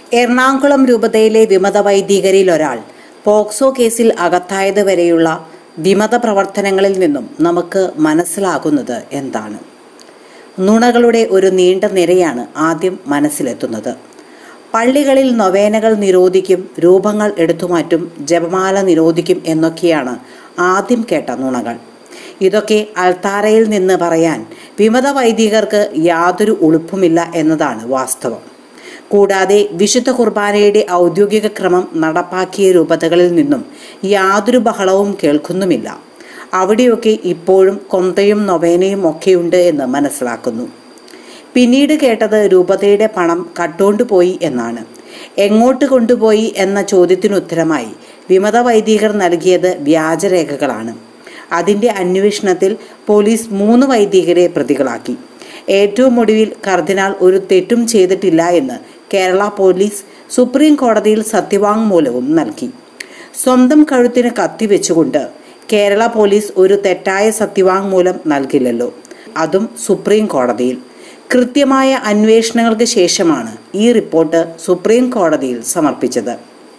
എറണാകുളം രൂപതയിലെ വിമത വൈദികരിൽ ഒരാൾ പോക്സോ കേസിൽ അകത്തായത് വരെയുള്ള വിമത പ്രവർത്തനങ്ങളിൽ നിന്നും നമുക്ക് മനസ്സിലാകുന്നത് എന്താണ് നുണകളുടെ ഒരു നീണ്ട നിരയാണ് ആദ്യം മനസ്സിലെത്തുന്നത് പള്ളികളിൽ നൊവേനകൾ നിരോധിക്കും രൂപങ്ങൾ എടുത്തുമാറ്റും ജപമാല നിരോധിക്കും എന്നൊക്കെയാണ് ആദ്യം കേട്ട നുണകൾ ഇതൊക്കെ അൾത്താരയിൽ നിന്ന് പറയാൻ വിമത വൈദികർക്ക് യാതൊരു ഉളുപ്പുമില്ല എന്നതാണ് വാസ്തവം കൂടാതെ വിശുദ്ധ കുർബാനയുടെ ഔദ്യോഗിക ക്രമം നടപ്പാക്കിയ രൂപതകളിൽ നിന്നും യാതൊരു ബഹളവും കേൾക്കുന്നുമില്ല അവിടെയൊക്കെ ഇപ്പോഴും കൊന്തയും നൊവേനയും ഒക്കെയുണ്ട് എന്ന് മനസ്സിലാക്കുന്നു പിന്നീട് കേട്ടത് രൂപതയുടെ പണം കട്ടുകൊണ്ടുപോയി എന്നാണ് എങ്ങോട്ട് കൊണ്ടുപോയി എന്ന ചോദ്യത്തിന് ഉത്തരമായി വിമത വൈദികർ നൽകിയത് വ്യാജരേഖകളാണ് അതിൻ്റെ അന്വേഷണത്തിൽ പോലീസ് മൂന്ന് വൈദികരെ പ്രതികളാക്കി ഏറ്റവും ഒടുവിൽ കർദിനാൾ ഒരു തെറ്റും ചെയ്തിട്ടില്ല എന്ന് കേരള പോലീസ് സുപ്രീം കോടതിയിൽ സത്യവാങ്മൂലവും നൽകി സ്വന്തം കഴുത്തിന് കത്തിവെച്ചുകൊണ്ട് കേരള പോലീസ് ഒരു തെറ്റായ സത്യവാങ്മൂലം നൽകില്ലല്ലോ അതും സുപ്രീം കോടതിയിൽ കൃത്യമായ അന്വേഷണങ്ങൾക്ക് ശേഷമാണ് ഈ റിപ്പോർട്ട് സുപ്രീം കോടതിയിൽ സമർപ്പിച്ചത്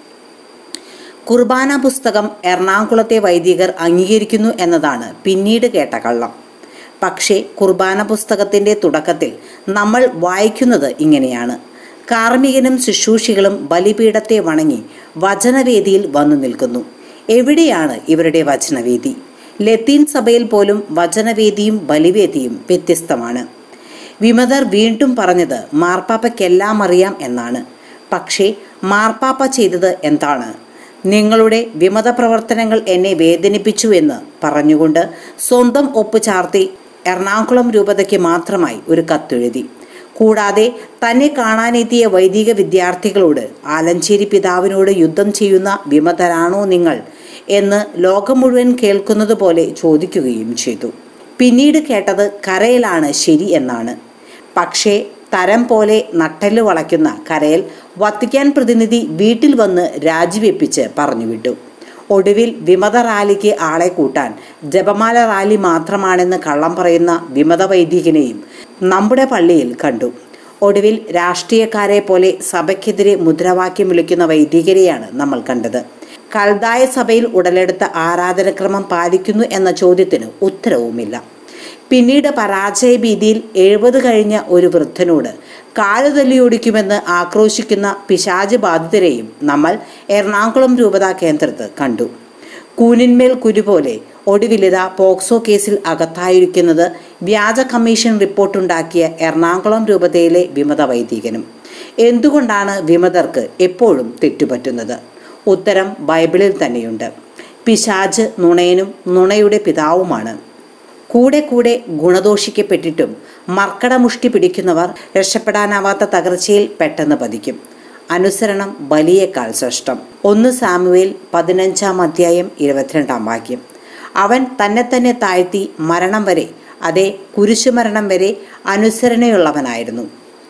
കുർബാന പുസ്തകം എറണാകുളത്തെ വൈദികർ അംഗീകരിക്കുന്നു എന്നതാണ് പിന്നീട് കേട്ട കള്ളം പക്ഷേ കുർബാന പുസ്തകത്തിൻ്റെ തുടക്കത്തിൽ നമ്മൾ വായിക്കുന്നത് ഇങ്ങനെയാണ് കാർമ്മികനും ശുശ്രൂഷികളും ബലിപീഠത്തെ വണങ്ങി വചനവേദിയിൽ വന്നു നിൽക്കുന്നു എവിടെയാണ് ഇവരുടെ വചനവേദി ലത്തീൻ സഭയിൽ പോലും വചനവേദിയും ബലിവേദിയും വ്യത്യസ്തമാണ് വിമതർ വീണ്ടും പറഞ്ഞത് മാർപ്പാപ്പയ്ക്കെല്ലാം അറിയാം എന്നാണ് പക്ഷേ മാർപ്പാപ്പ ചെയ്തത് എന്താണ് നിങ്ങളുടെ വിമത പ്രവർത്തനങ്ങൾ എന്നെ വേദനിപ്പിച്ചു എന്ന് പറഞ്ഞുകൊണ്ട് സ്വന്തം ഒപ്പ് ചാർത്തി എറണാകുളം രൂപതയ്ക്ക് മാത്രമായി ഒരു കത്തെഴുതി കൂടാതെ തന്നെ കാണാനെത്തിയ വൈദിക വിദ്യാർത്ഥികളോട് ആലഞ്ചേരി പിതാവിനോട് യുദ്ധം ചെയ്യുന്ന വിമതരാണോ നിങ്ങൾ എന്ന് ലോകം മുഴുവൻ കേൾക്കുന്നത് പോലെ ചോദിക്കുകയും ചെയ്തു പിന്നീട് കേട്ടത് കരയിലാണ് ശരി എന്നാണ് പക്ഷേ തരം പോലെ നട്ടല് വളയ്ക്കുന്ന കരയിൽ വത്തിക്കാൻ പ്രതിനിധി വീട്ടിൽ വന്ന് രാജിവെപ്പിച്ച് പറഞ്ഞുവിട്ടു ഒടുവിൽ വിമത റാലിക്ക് ആളെ കൂട്ടാൻ ജപമാല റാലി മാത്രമാണെന്ന് കള്ളം പറയുന്ന വിമത വൈദികനെയും നമ്മുടെ പള്ളിയിൽ കണ്ടു ഒടുവിൽ രാഷ്ട്രീയക്കാരെ പോലെ സഭയ്ക്കെതിരെ മുദ്രാവാക്യം വിളിക്കുന്ന വൈദികരെയാണ് നമ്മൾ കണ്ടത് കൽതായ സഭയിൽ ഉടലെടുത്ത ആരാധനക്രമം പാലിക്കുന്നു എന്ന ചോദ്യത്തിന് ഉത്തരവുമില്ല പിന്നീട് പരാജയ ഭീതിയിൽ എഴുപത് കഴിഞ്ഞ ഒരു വൃദ്ധനോട് കാലുതല്ലിയൊടിക്കുമെന്ന് ആക്രോശിക്കുന്ന പിശാജ് ബാധിതരെയും നമ്മൾ എറണാകുളം രൂപതാ കേന്ദ്രത്ത് കണ്ടു കൂനിന്മേൽ കുരു പോലെ ഒടുവിലിത പോക്സോ കേസിൽ അകത്തായിരിക്കുന്നത് വ്യാജ കമ്മീഷൻ റിപ്പോർട്ടുണ്ടാക്കിയ എറണാകുളം രൂപതയിലെ വിമത വൈദികനും എന്തുകൊണ്ടാണ് വിമതർക്ക് എപ്പോഴും തെറ്റുപറ്റുന്നത് ഉത്തരം ബൈബിളിൽ തന്നെയുണ്ട് പിശാജ് നുണയനും നുണയുടെ പിതാവുമാണ് കൂടെ കൂടെ ഗുണദോഷിക്കപ്പെട്ടിട്ടും മർക്കടമുഷ്ടി പിടിക്കുന്നവർ രക്ഷപ്പെടാനാവാത്ത തകർച്ചയിൽ പെട്ടെന്ന് പതിക്കും അനുസരണം ബലിയേക്കാൾ ശ്രേഷ്ഠം ഒന്ന് സാമുവേൽ പതിനഞ്ചാം അധ്യായം ഇരുപത്തിരണ്ടാം വാക്യം അവൻ തന്നെ തന്നെ താഴ്ത്തി മരണം വരെ അതേ കുരിശുമരണം വരെ അനുസരണയുള്ളവനായിരുന്നു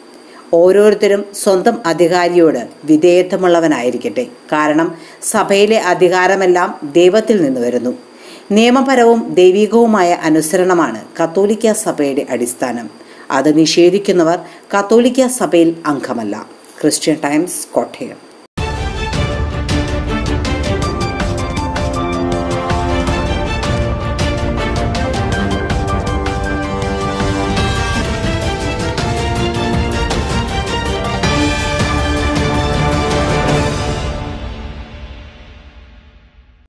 ഓരോരുത്തരും സ്വന്തം അധികാരിയോട് വിധേയത്വമുള്ളവനായിരിക്കട്ടെ കാരണം സഭയിലെ അധികാരമെല്ലാം ദൈവത്തിൽ നിന്ന് വരുന്നു നിയമപരവും ദൈവികവുമായ അനുസരണമാണ് കത്തോലിക്ക സഭയുടെ അടിസ്ഥാനം അത് നിഷേധിക്കുന്നവർ കത്തോലിക്ക സഭയിൽ അംഗമല്ല ക്രിസ്ത്യൻ ടൈംസ് കോട്ടയം